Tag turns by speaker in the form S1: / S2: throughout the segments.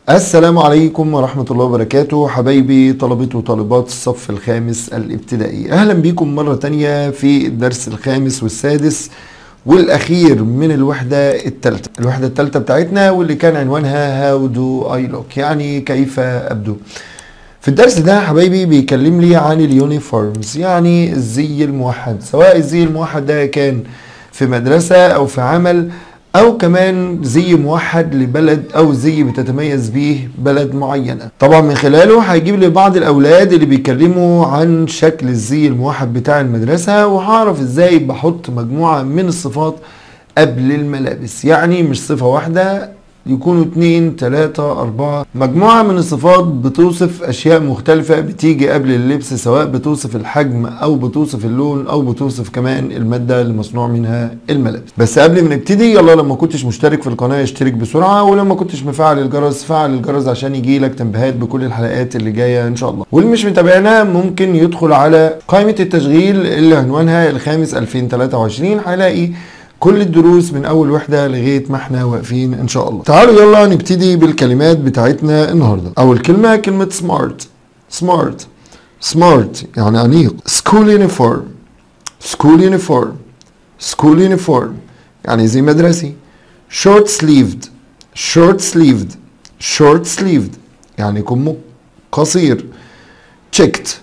S1: السلام عليكم ورحمة الله وبركاته حبايبي طلبة وطالبات الصف الخامس الابتدائي أهلا بكم مرة تانية في الدرس الخامس والسادس والأخير من الوحدة التالتة الوحدة التالتة بتاعتنا واللي كان عنوانها How do I look يعني كيف أبدو في الدرس ده حبايبي بيكلم لي عن اليونيفورمز يعني الزي الموحد سواء الزي الموحد ده كان في مدرسة أو في عمل او كمان زي موحد لبلد او زي بتتميز بيه بلد معينة طبعا من خلاله هيجيب لي بعض الاولاد اللي بيتكلموا عن شكل الزي الموحد بتاع المدرسة وهعرف ازاي بحط مجموعة من الصفات قبل الملابس يعني مش صفة واحدة يكونوا اتنين تلاتة أربعة مجموعة من الصفات بتوصف أشياء مختلفة بتيجي قبل اللبس سواء بتوصف الحجم أو بتوصف اللون أو بتوصف كمان المادة اللي مصنوع منها الملابس بس قبل ما نبتدي يلا لما كنتش مشترك في القناة اشترك بسرعة ولما كنتش مفعل الجرس فعل الجرس عشان يجي لك تنبيهات بكل الحلقات اللي جاية إن شاء الله واللي مش متابعنا ممكن يدخل على قائمة التشغيل اللي عنوانها الخامس 2023 هيلاقي كل الدروس من اول وحده لغايه ما احنا واقفين ان شاء الله تعالوا يلا نبتدي بالكلمات بتاعتنا النهارده اول كلمه كلمه سمارت سمارت سمارت يعني انيق سكول يونيفورم سكول يونيفورم سكول يونيفورم يعني زي مدرسي شورت سليفد شورت سليفد شورت سليفد يعني كمه قصير تشيكت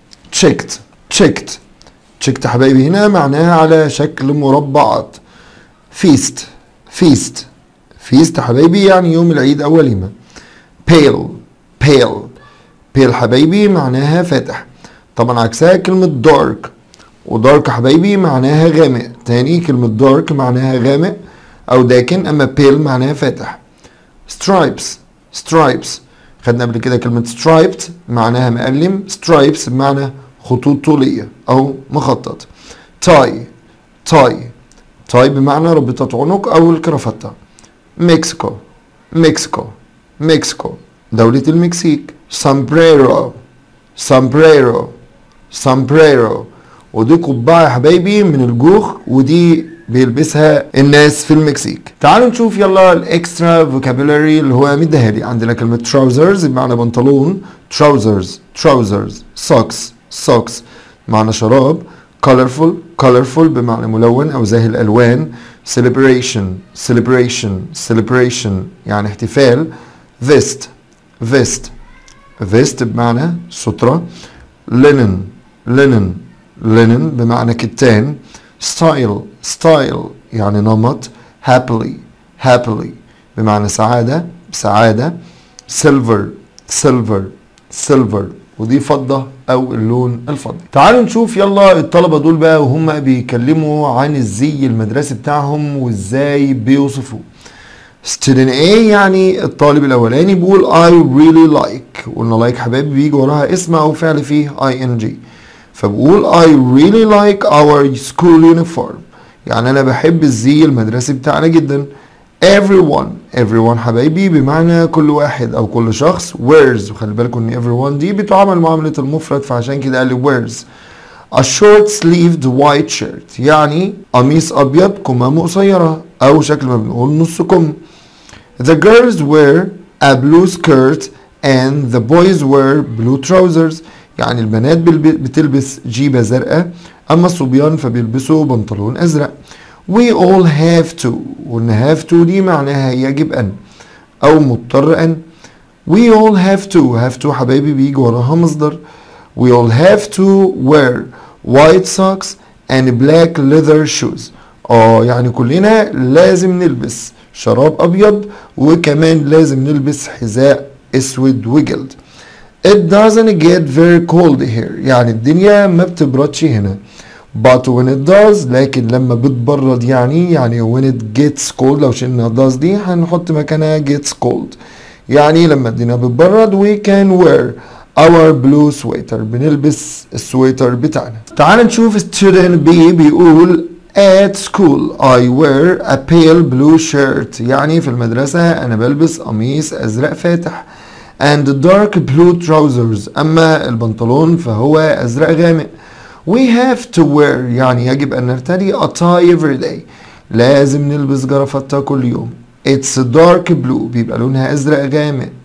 S1: تشيكت تشيكت تشيكت حبايبي هنا معناها على شكل مربعات فيست فيست فيست حبايبي يعني يوم العيد أو وليمة بيل بيل بيل حبايبي معناها فاتح طبعا عكسها كلمة دارك ودارك حبايبي معناها غامق تاني كلمة دارك معناها غامق أو داكن أما بيل معناها فاتح سترايبس سترايبس خدنا قبل كده كلمة سترايبت معناها مقلم سترايبس بمعنى خطوط طولية أو مخطط تاي تاي تاي بمعنى ربطة عنق أو الكرافتة مكسيكو مكسيكو مكسيكو دولة المكسيك سامبريرو سامبريرو سامبريرو ودي قبعة يا حبايبي من الجوخ ودي بيلبسها الناس في المكسيك تعالوا نشوف يلا الاكسترا فوكابولاري اللي هو مديها لي عندنا كلمة تراوزرز بمعنى بنطلون تراوزرز تراوزرز سوكس سوكس معنى شراب colorful colorful بمعنى ملون أو زاهي الألوان celebration celebration celebration يعني احتفال vest vest vest بمعنى سترة linen linen linen بمعنى كتان style style يعني نمط happily happily بمعنى سعادة سعادة silver silver silver ودي فضة او اللون الفضي تعالوا نشوف يلا الطلبة دول بقى وهم بيكلموا عن الزي المدرسي بتاعهم وازاي بيوصفوه student A يعني الطالب الاولاني بيقول I really like قلنا like حبايبي بيجي وراها اسم او فعل فيه ing فبقول I really like our school uniform يعني انا بحب الزي المدرسي بتاعنا جدا everyone everyone حبايبي بمعنى كل واحد او كل شخص wears وخلي بالكم ان everyone دي بتعامل معاملة المفرد فعشان كده قال لي wears a short sleeved white shirt يعني قميص ابيض كمامه قصيرة او شكل ما بنقول نص كم the girls wear a blue skirt and the boys wear blue trousers يعني البنات بتلبس جيبة زرقاء اما الصبيان فبيلبسوا بنطلون ازرق we all have to وان have to دي معناها يجب ان او مضطر ان we all have to have to حبايبي بيجي وراها مصدر we all have to wear white socks and black leather shoes اه يعني كلنا لازم نلبس شراب ابيض وكمان لازم نلبس حذاء اسود وجلد it doesn't get very cold here يعني الدنيا ما بتبردش هنا but when it does لكن لما بتبرد يعني يعني when it gets cold لو شلنا does دي هنحط مكانها gets cold يعني لما الدنيا بتبرد we can wear our blue sweater بنلبس السويتر بتاعنا تعال نشوف student B بيقول at school I wear a pale blue shirt يعني في المدرسة أنا بلبس قميص أزرق فاتح and dark blue trousers أما البنطلون فهو أزرق غامق We have to wear يعني يجب أن نرتدي a tie every day لازم نلبس جرافطة كل يوم It's dark blue بيبقى لونها أزرق غامق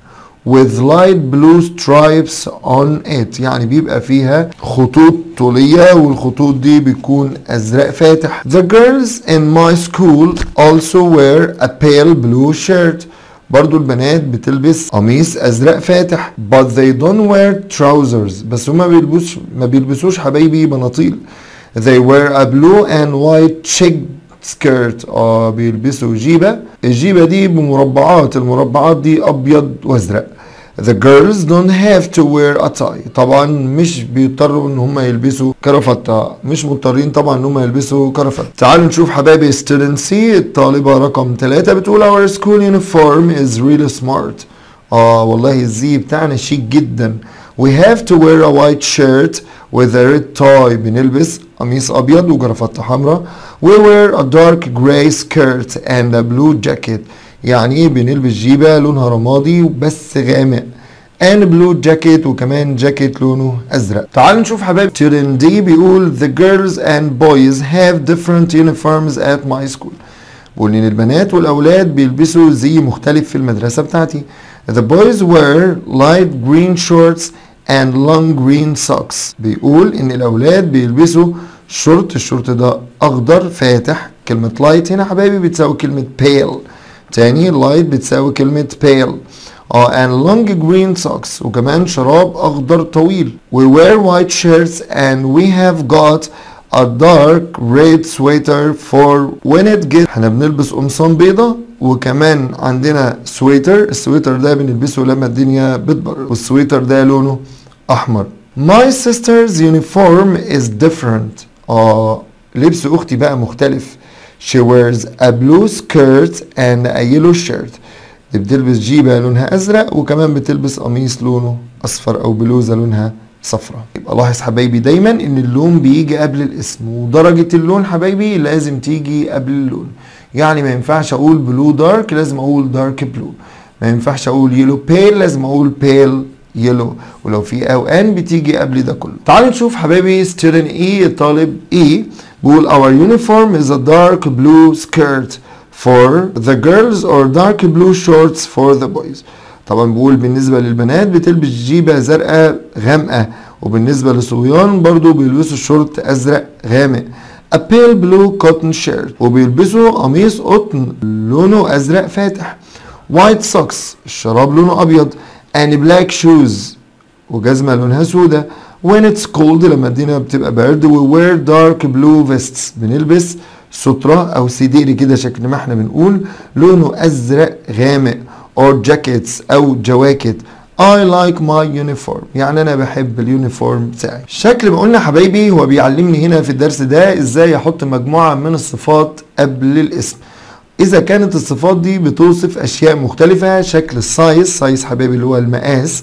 S1: with light blue stripes on it يعني بيبقى فيها خطوط طولية والخطوط دي بيكون أزرق فاتح The girls in my school also wear a pale blue shirt برضو البنات بتلبس قميص ازرق فاتح but they don't wear trousers بس هما بيلبسوش ما بيلبسوش حبايبي بناطيل they wear a blue and white check skirt اه بيلبسوا جيبه الجيبه دي بمربعات المربعات دي ابيض وازرق The girls don't have to wear a tie طبعا مش بيضطروا ان هم يلبسوا كرافتة مش مضطرين طبعا ان هم يلبسوا كرافتة تعالوا نشوف حبايبي student C الطالبة رقم ثلاثة بتقول our school uniform is really smart اه والله الزي بتاعنا شيك جدا we have to wear a white shirt with a red tie بنلبس قميص ابيض وجرافته حمراء we wear a dark gray skirt and a blue jacket يعني ايه بنلبس جيبه لونها رمادي بس غامق and blue jacket وكمان جاكيت لونه ازرق تعالوا نشوف حبايب تيرن دي بيقول the girls and boys have different uniforms at my school بيقول ان البنات والاولاد بيلبسوا زي مختلف في المدرسه بتاعتي the boys wear light green shorts and long green socks بيقول ان الاولاد بيلبسوا شورت الشورت ده اخضر فاتح كلمه لايت هنا حبايبي بتساوي كلمه pale تاني لايت بتساوي كلمة pale اه and long green socks وكمان شراب أخضر طويل we wear white shirts and we have got a dark red sweater for when it gets احنا بنلبس قمصان بيضة وكمان عندنا سويتر السويتر ده بنلبسه لما الدنيا بتبرد والسويتر ده لونه أحمر my sister's uniform is different اه لبس أختي بقى مختلف She wears a blue skirt and a yellow shirt. دي بتلبس جيبة لونها أزرق وكمان بتلبس قميص لونه أصفر أو بلوزة لونها صفراء. يبقى لاحظ حبايبي دايما إن اللون بيجي قبل الاسم ودرجة اللون حبايبي لازم تيجي قبل اللون. يعني ما ينفعش أقول بلو دارك لازم أقول دارك بلو. ما ينفعش أقول يلو بيل لازم أقول بيل يلو ولو في او ان بتيجي قبل ده كله تعالوا نشوف حبايبي ستودنت اي الطالب اي بيقول our uniform is a dark blue skirt for the girls or dark blue shorts for the boys طبعا بيقول بالنسبة للبنات بتلبس جيبة زرقاء غامقة وبالنسبة للصبيان برضو بيلبسوا شورت أزرق غامق a pale blue cotton shirt وبيلبسوا قميص قطن لونه أزرق فاتح white socks الشراب لونه أبيض and black shoes وجزمة لونها سودة when it's cold لما الدنيا بتبقى برد we wear dark blue vests بنلبس سترة أو سديري كده شكل ما احنا بنقول لونه أزرق غامق or jackets أو جواكت I like my uniform يعني أنا بحب اليونيفورم بتاعي الشكل ما قلنا حبايبي هو بيعلمني هنا في الدرس ده إزاي أحط مجموعة من الصفات قبل الاسم إذا كانت الصفات دي بتوصف أشياء مختلفة شكل السايز سايز حبايبي اللي هو المقاس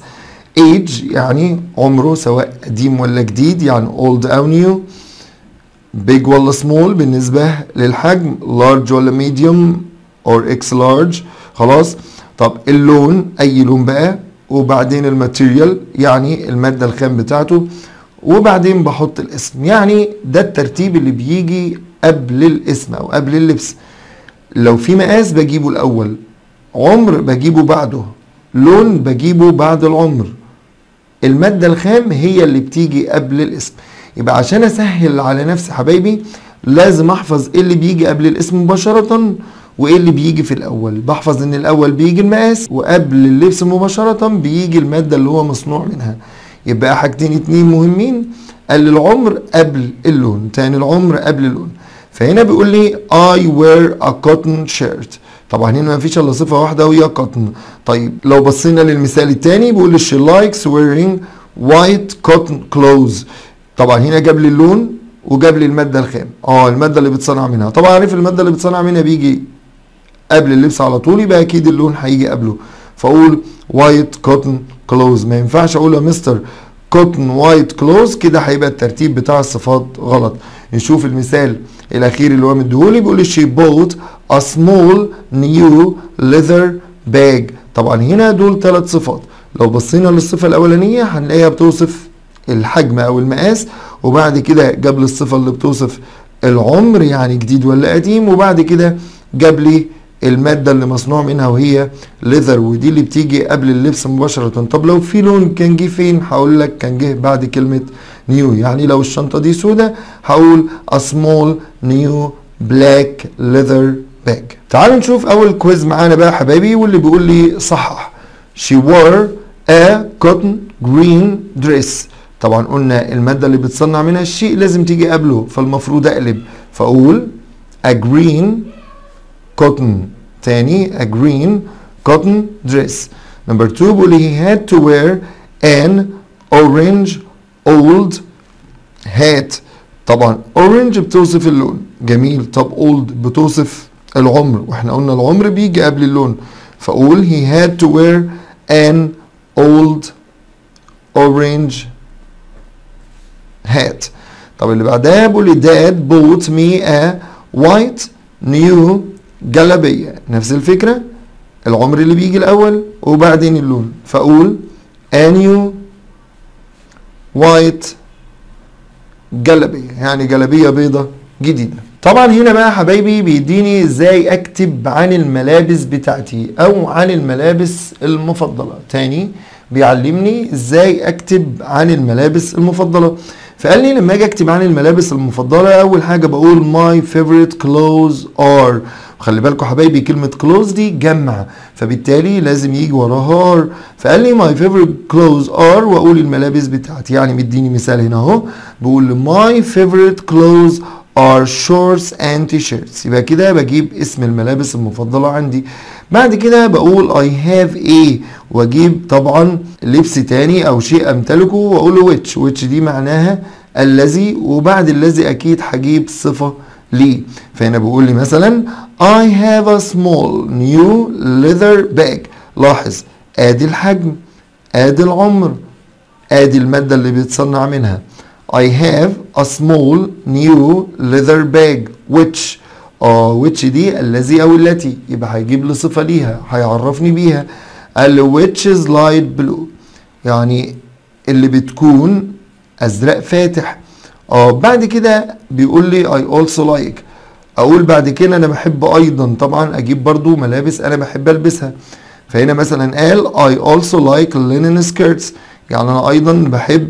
S1: age يعني عمره سواء قديم ولا جديد يعني old أو new big ولا small بالنسبة للحجم large ولا medium or x large خلاص طب اللون أي لون بقى وبعدين الماتيريال يعني المادة الخام بتاعته وبعدين بحط الاسم يعني ده الترتيب اللي بيجي قبل الاسم أو قبل اللبس لو في مقاس بجيبه الأول عمر بجيبه بعده لون بجيبه بعد العمر المادة الخام هي اللي بتيجي قبل الاسم يبقى عشان اسهل على نفسي حبايبي لازم احفظ ايه اللي بيجي قبل الاسم مباشرة وايه اللي بيجي في الاول بحفظ ان الاول بيجي المقاس وقبل اللبس مباشرة بيجي المادة اللي هو مصنوع منها يبقى حاجتين اتنين مهمين قال العمر قبل اللون تاني العمر قبل اللون فهنا بيقول لي I wear a cotton shirt طبعا هنا ما فيش الا صفه واحده وهي cotton طيب لو بصينا للمثال الثاني بيقول لي she likes wearing white cotton clothes طبعا هنا جاب لي اللون وجاب لي الماده الخام اه الماده اللي بتصنع منها طبعا عارف الماده اللي بتصنع منها بيجي قبل اللبس على طول يبقى اكيد اللون هيجي قبله فاقول white cotton clothes ما ينفعش اقول يا مستر cotton white clothes كده هيبقى الترتيب بتاع الصفات غلط نشوف المثال الاخير اللي هو مديهولي بيقول لي she bought a small new leather bag طبعا هنا دول ثلاث صفات لو بصينا للصفه الاولانيه هنلاقيها بتوصف الحجم او المقاس وبعد كده جاب لي الصفه اللي بتوصف العمر يعني جديد ولا قديم وبعد كده جاب لي المادة اللي مصنوع منها وهي ليذر ودي اللي بتيجي قبل اللبس مباشرة طب لو في لون كان جه فين هقول لك كان جه بعد كلمة نيو يعني لو الشنطة دي سودة هقول a small new black leather bag تعالوا نشوف اول كويز معانا بقى يا حبايبي واللي بيقول لي صحح she wore a cotton green dress طبعا قلنا المادة اللي بتصنع منها الشيء لازم تيجي قبله فالمفروض اقلب فاقول a green cotton تاني a green cotton dress number two بيقول he had to wear an orange old hat طبعا orange بتوصف اللون جميل طب old بتوصف العمر واحنا قلنا العمر بيجي قبل اللون فاقول he had to wear an old orange hat طب اللي بعدها بيقول لي dad bought me a white new جلابية نفس الفكرة العمر اللي بيجي الأول وبعدين اللون فأقول a new white جلابية يعني جلابية بيضة جديدة طبعا هنا بقى حبايبي بيديني ازاي اكتب عن الملابس بتاعتي او عن الملابس المفضلة تاني بيعلمني ازاي اكتب عن الملابس المفضلة فقال لي لما اجي اكتب عن الملابس المفضلة اول حاجة بقول my favorite clothes are وخلي بالكم حبايبي كلمة clothes دي جمع فبالتالي لازم يجي وراها are فقال لي my favorite clothes are واقول الملابس بتاعتي يعني مديني مثال هنا اهو بقول my favorite clothes are shorts and t-shirts يبقى كده بجيب اسم الملابس المفضلة عندي بعد كده بقول I have a واجيب طبعا لبس تاني او شيء امتلكه واقول له which which دي معناها الذي وبعد الذي اكيد هجيب صفة ليه فهنا بقول لي مثلا I have a small new leather bag لاحظ ادي الحجم ادي العمر ادي المادة اللي بيتصنع منها I have a small new leather bag which اه which دي الذي او التي يبقى هيجيب لي صفة ليها هيعرفني بيها قال لي which is light blue يعني اللي بتكون ازرق فاتح اه بعد كده بيقول لي I also like اقول بعد كده انا بحب ايضا طبعا اجيب برضو ملابس انا بحب البسها فهنا مثلا قال I also like linen skirts يعني انا ايضا بحب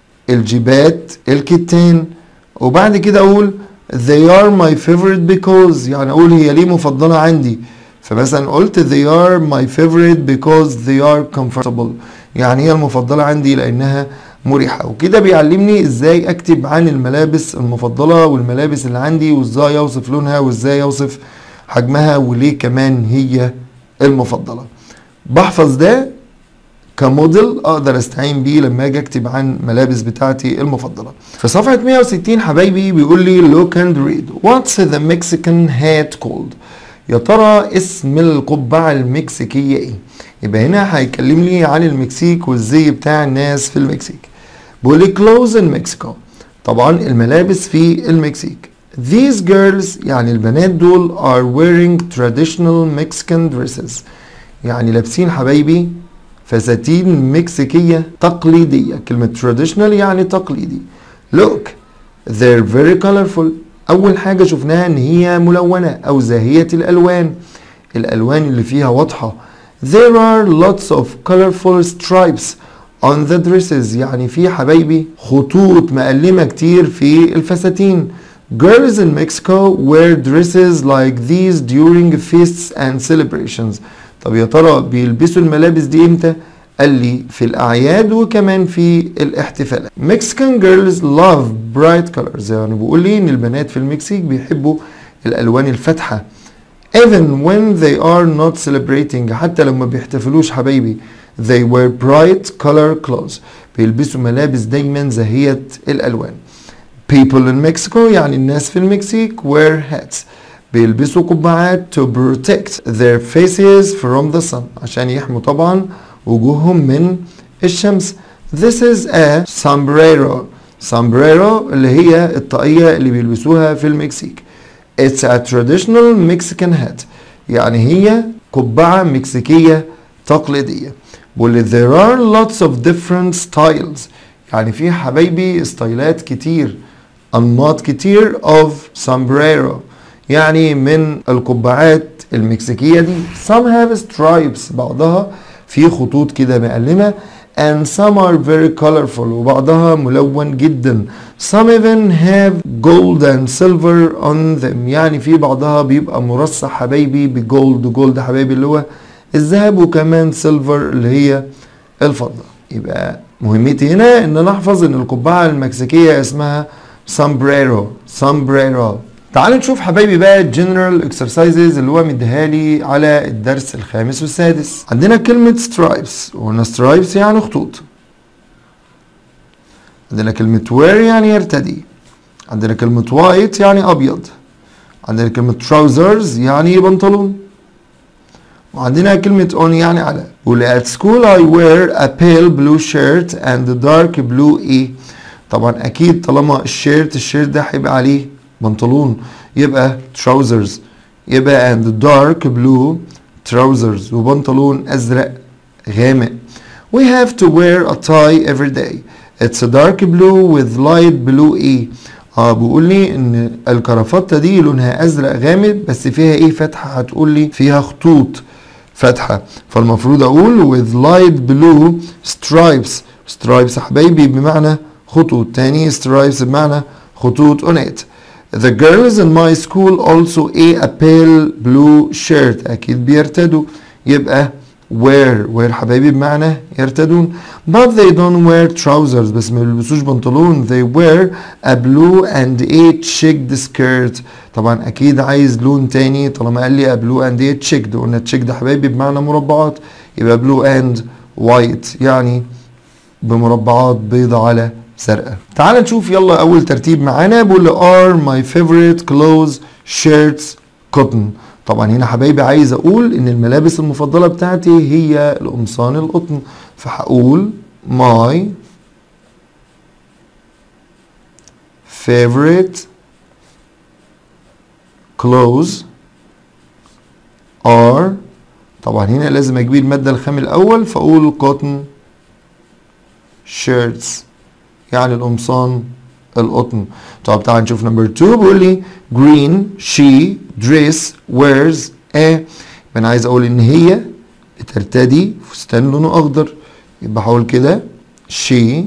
S1: الجيبات الكتان وبعد كده اقول they are my favorite because يعني اقول هي ليه مفضلة عندي فمثلا قلت they are my favorite because they are comfortable يعني هي المفضلة عندي لانها مريحة وكده بيعلمني ازاي اكتب عن الملابس المفضلة والملابس اللي عندي وازاي اوصف لونها وازاي اوصف حجمها وليه كمان هي المفضلة بحفظ ده كموديل اقدر استعين بيه لما اجي اكتب عن ملابس بتاعتي المفضله في صفحه 160 حبايبي بيقول لي look and read what's the Mexican hat called يا ترى اسم القبعه المكسيكيه ايه يبقى هنا هيكلمني عن المكسيك والزي بتاع الناس في المكسيك بيقول لي clothes in Mexico طبعا الملابس في المكسيك These girls يعني البنات دول are wearing traditional Mexican dresses يعني لابسين حبايبي فساتين مكسيكية تقليدية كلمة traditional يعني تقليدي look they're very colorful أول حاجة شفناها إن هي ملونة أو زاهية الألوان الألوان اللي فيها واضحة there are lots of colorful stripes on the dresses يعني في حبايبي خطوط مقلمة كتير في الفساتين Girls in Mexico wear dresses like these during feasts and celebrations طب يا ترى بيلبسوا الملابس دي امتى؟ قال لي في الأعياد وكمان في الاحتفالات. Mexican girls love bright colors يعني بيقول لي إن البنات في المكسيك بيحبوا الألوان الفاتحة. Even when they are not celebrating حتى لما بيحتفلوش حبايبي they wear bright color clothes بيلبسوا ملابس دايما زاهية الألوان. People in Mexico يعني الناس في المكسيك wear hats بيلبسوا قبعات to protect their faces from the sun عشان يحموا طبعا وجوههم من الشمس This is a sombrero sombrero اللي هي الطاقية اللي بيلبسوها في المكسيك It's a traditional Mexican hat يعني هي قبعة مكسيكية تقليدية بيقول there are lots of different styles يعني في حبايبي ستايلات كتير أنماط كتير of sombrero يعني من القبعات المكسيكية دي some have stripes بعضها في خطوط كده مقلمة and some are very colorful وبعضها ملون جدا some even have gold and silver on them يعني في بعضها بيبقى مرصع حبايبي بجولد جولد حبايبي اللي هو الذهب وكمان سيلفر اللي هي الفضة يبقى مهمتي هنا ان انا احفظ ان القبعة المكسيكية اسمها sombrero sombrero تعال نشوف حبايبي بقى الجنرال اكسرسايزز اللي هو مديها لي على الدرس الخامس والسادس عندنا كلمة سترايبس وقلنا سترايبس يعني خطوط عندنا كلمة وير يعني يرتدي عندنا كلمة وايت يعني أبيض عندنا كلمة trousers يعني بنطلون وعندنا كلمة on يعني على ولا at school I wear a pale blue shirt and a dark blue ايه طبعا أكيد طالما الشيرت الشيرت ده هيبقى عليه بنطلون يبقى trousers يبقى and dark blue trousers وبنطلون أزرق غامق We have to wear a tie every day It's a dark blue with light blue ايه اه بيقول لي ان الكرافتة دي لونها ازرق غامق بس فيها ايه فتحة هتقول لي فيها خطوط فتحة فالمفروض اقول with light blue stripes stripes حبايبي بمعنى خطوط تاني stripes بمعنى خطوط on it The girls in my school also a pale blue shirt أكيد بيرتدوا يبقى wear wear حبايبي بمعنى يرتدون but they don't wear trousers بس ما بيلبسوش بنطلون they wear a blue and a checked skirt طبعا أكيد عايز لون تاني طالما قال لي a blue and a checked قلنا checked حبايبي بمعنى مربعات يبقى blue and white يعني بمربعات بيضة على زرقاء تعال نشوف يلا اول ترتيب معانا بيقول are my favorite clothes shirts cotton طبعا هنا حبايبي عايز اقول ان الملابس المفضلة بتاعتي هي القمصان القطن فهقول my favorite clothes are طبعا هنا لازم اجيب المادة الخام الاول فاقول cotton shirts يعني القمصان القطن طب تعال نشوف نمبر 2 بيقول لي green she dress wears a يبقى انا عايز اقول ان هي بترتدي فستان لونه اخضر يبقى هقول كده she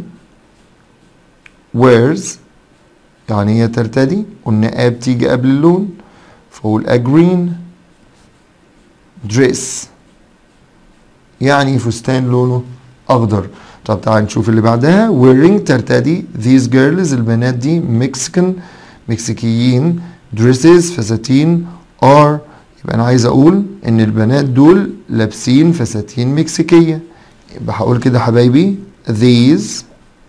S1: wears يعني هي ترتدي قلنا a بتيجي قبل اللون فاقول a green dress يعني فستان لونه اخضر طب تعال نشوف اللي بعدها wearing ترتدي these girls البنات دي Mexican مكسيكيين dresses فساتين are يبقى انا عايز اقول ان البنات دول لابسين فساتين مكسيكيه يبقى هقول كده حبايبي these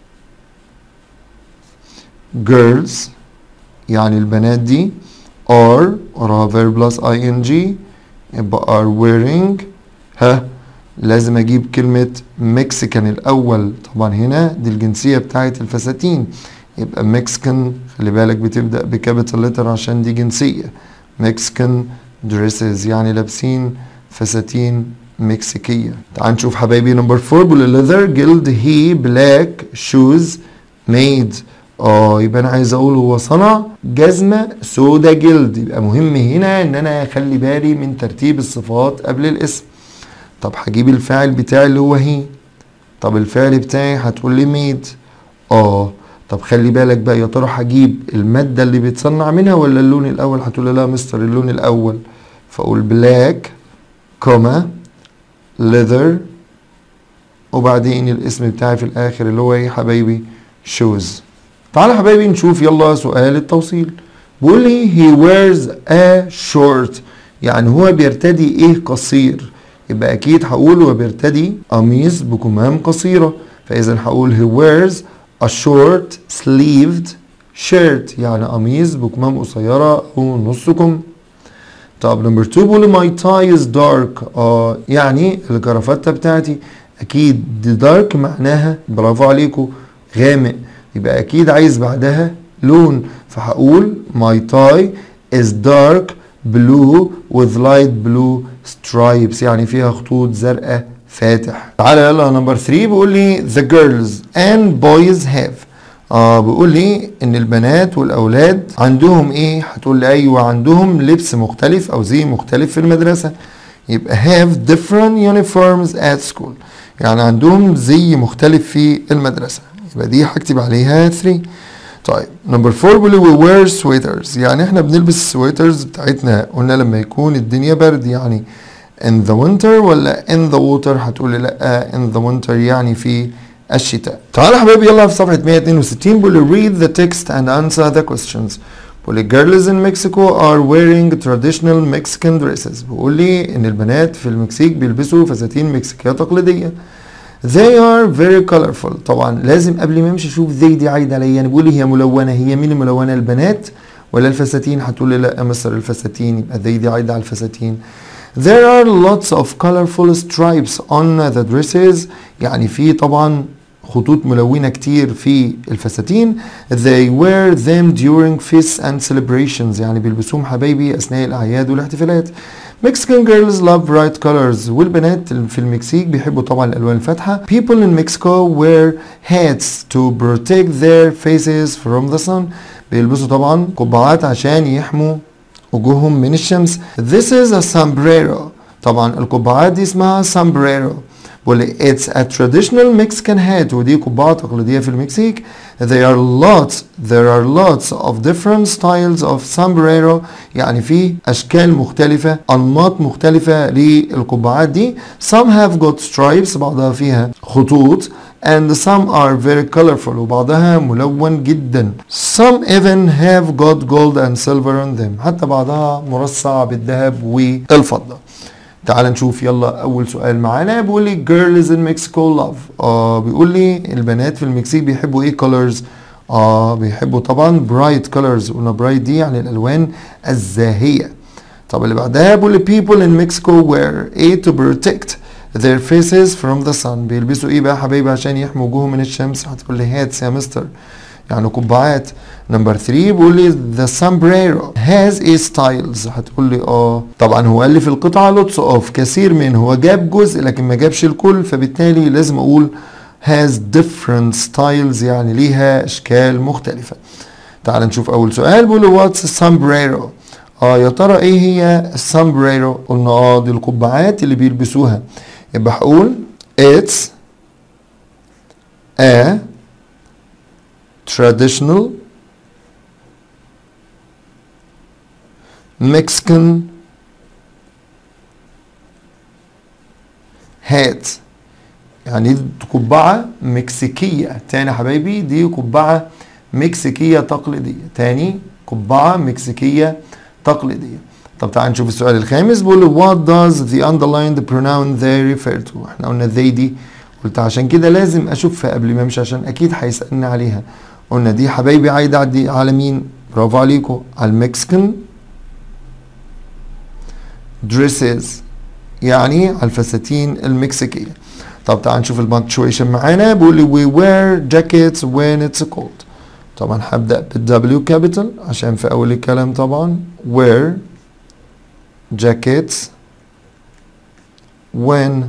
S1: girls يعني البنات دي are وراها verb plus ing يبقى are wearing ها لازم اجيب كلمة مكسيكان الاول طبعا هنا دي الجنسية بتاعت الفساتين يبقى مكسيكان خلي بالك بتبدأ بكابيتال لتر عشان دي جنسية مكسيكان دريسز يعني لابسين فساتين مكسيكية تعال نشوف حبايبي نمبر فور بيقول leather جلد هي بلاك شوز ميد اه يبقى انا عايز اقول هو صنع جزمة سودا جلد يبقى مهم هنا ان انا اخلي بالي من ترتيب الصفات قبل الاسم طب هجيب الفاعل بتاعي اللي هو هي طب الفعل بتاعي هتقول لي ميد اه طب خلي بالك بقى يا ترى هجيب المادة اللي بيتصنع منها ولا اللون الأول هتقول لي لا مستر اللون الأول فأقول بلاك كوما leather وبعدين الاسم بتاعي في الآخر اللي هو ايه حبايبي شوز تعالى حبايبي نشوف يلا سؤال التوصيل بيقول لي he wears a short يعني هو بيرتدي ايه قصير يبقى اكيد هقول هو بيرتدي قميص بكمام قصيره فاذا هقول he wears a short sleeved shirt يعني قميص بكمام قصيره او نص كم طب نمبر 2 بيقول my tie is dark اه يعني الكرافته بتاعتي اكيد دي دارك معناها برافو عليكم غامق يبقى اكيد عايز بعدها لون فهقول my tie is dark blue with light blue stripes يعني فيها خطوط زرقاء فاتح تعالى يلا نمبر 3 بيقول لي the girls and boys have اه بيقول لي ان البنات والاولاد عندهم ايه هتقول لي ايوه عندهم لبس مختلف او زي مختلف في المدرسه يبقى have different uniforms at school يعني عندهم زي مختلف في المدرسه يبقى دي هكتب عليها 3 طيب نمبر 4 بيقول لي we wear sweaters يعني احنا بنلبس السويترز بتاعتنا قلنا لما يكون الدنيا برد يعني in the winter ولا in the water هتقول لي لا in the winter يعني في الشتاء تعالوا يا حبايبي يلا في صفحة 162 بيقول لي read the text and answer the questions بيقول لي girls in Mexico are wearing traditional Mexican dresses بيقول لي ان البنات في المكسيك بيلبسوا فساتين مكسيكية تقليدية They are very colorful طبعا لازم قبل ما امشي اشوف they دي عايده عليا يعني بيقول لي هي ملونه هي مين الملونه البنات ولا الفساتين هتقول لي لا يا مستر الفساتين يبقى they دي عايده على الفساتين There are lots of colorful stripes on the dresses يعني في طبعا خطوط ملونة كتير في الفساتين they wear them during feasts and celebrations يعني بيلبسوهم حبايبي أثناء الأعياد والاحتفالات Mexican girls love bright colors والبنات في المكسيك بيحبوا طبعا الألوان الفاتحة People in Mexico wear hats to protect their faces from the sun بيلبسوا طبعا قبعات عشان يحموا وجوههم من الشمس This is a sombrero طبعا القبعات دي اسمها sombrero بقول it's a traditional Mexican hat ودي قبعة تقليدية في المكسيك there are lots there are lots of different styles of sombrero يعني في أشكال مختلفة أنماط مختلفة للقبعات دي some have got stripes بعضها فيها خطوط and some are very colorful وبعضها ملون جدا some even have got gold and silver on them حتى بعضها مرصع بالذهب والفضة تعال نشوف يلا اول سؤال معانا بيقول لي girls in Mexico love اه بيقول لي البنات في المكسيك بيحبوا ايه colors اه بيحبوا طبعا bright colors قلنا bright دي يعني الالوان الزاهيه طب اللي بعدها بيقول لي people in Mexico wear ايه to protect their faces from the sun بيلبسوا ايه بقى يا حبايبي عشان يحموا وجوههم من الشمس هتقول لي هاتس يا مستر يعني قبعات نمبر 3 بيقول لي the sombrero has a styles هتقول لي اه طبعا هو قال لي في القطعه lots of كثير من هو جاب جزء لكن ما جابش الكل فبالتالي لازم اقول has different styles يعني ليها اشكال مختلفه تعال نشوف اول سؤال بيقول لي what's a sombrero اه يا ترى ايه هي السامبريرو قلنا اه دي القبعات اللي بيلبسوها يبقى هقول it's a traditional Mexican hat يعني دي قبعة مكسيكية تاني يا حبايبي دي قبعة مكسيكية تقليدية تاني قبعة مكسيكية تقليدية طب تعال نشوف السؤال الخامس بيقول what does the underlined pronoun they refer to احنا قلنا they دي قلت عشان كده لازم اشوفها قبل ما امشي عشان اكيد هيسالني عليها قلنا دي حبايبي عايده على على مين برافو عليكم على المكسيكان دريسز يعني على الفساتين المكسيكيه طب تعال نشوف البانكتشويشن معانا بيقول لي we wear jackets when it's cold طبعا هبدا بالدبليو كابيتال عشان في اول الكلام طبعا wear jackets when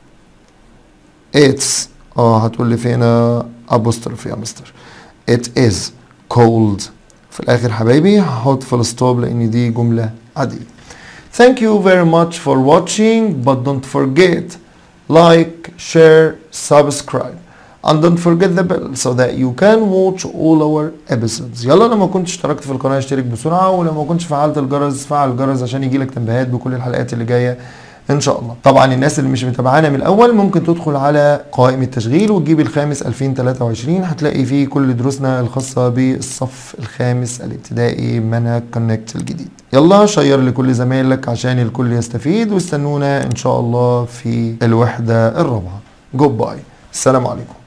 S1: it's اه هتقول لي فين apostrophe يا مستر it is cold في الاخر حبايبي هحط فول ستوب لان دي جمله عاديه thank you very much for watching but don't forget like share subscribe and don't forget the bell so that you can watch all our episodes يلا لو ما كنتش اشتركت في القناه اشترك بسرعه ولو ما كنتش فعلت الجرس فعل الجرس عشان يجيلك تنبيهات بكل الحلقات اللي جايه ان شاء الله طبعا الناس اللي مش متابعانا من الاول ممكن تدخل على قوائم التشغيل وتجيب الخامس 2023 هتلاقي فيه كل دروسنا الخاصه بالصف الخامس الابتدائي منهج كونكت الجديد يلا شير لكل زمايلك عشان الكل يستفيد واستنونا ان شاء الله في الوحده الرابعه جود باي السلام عليكم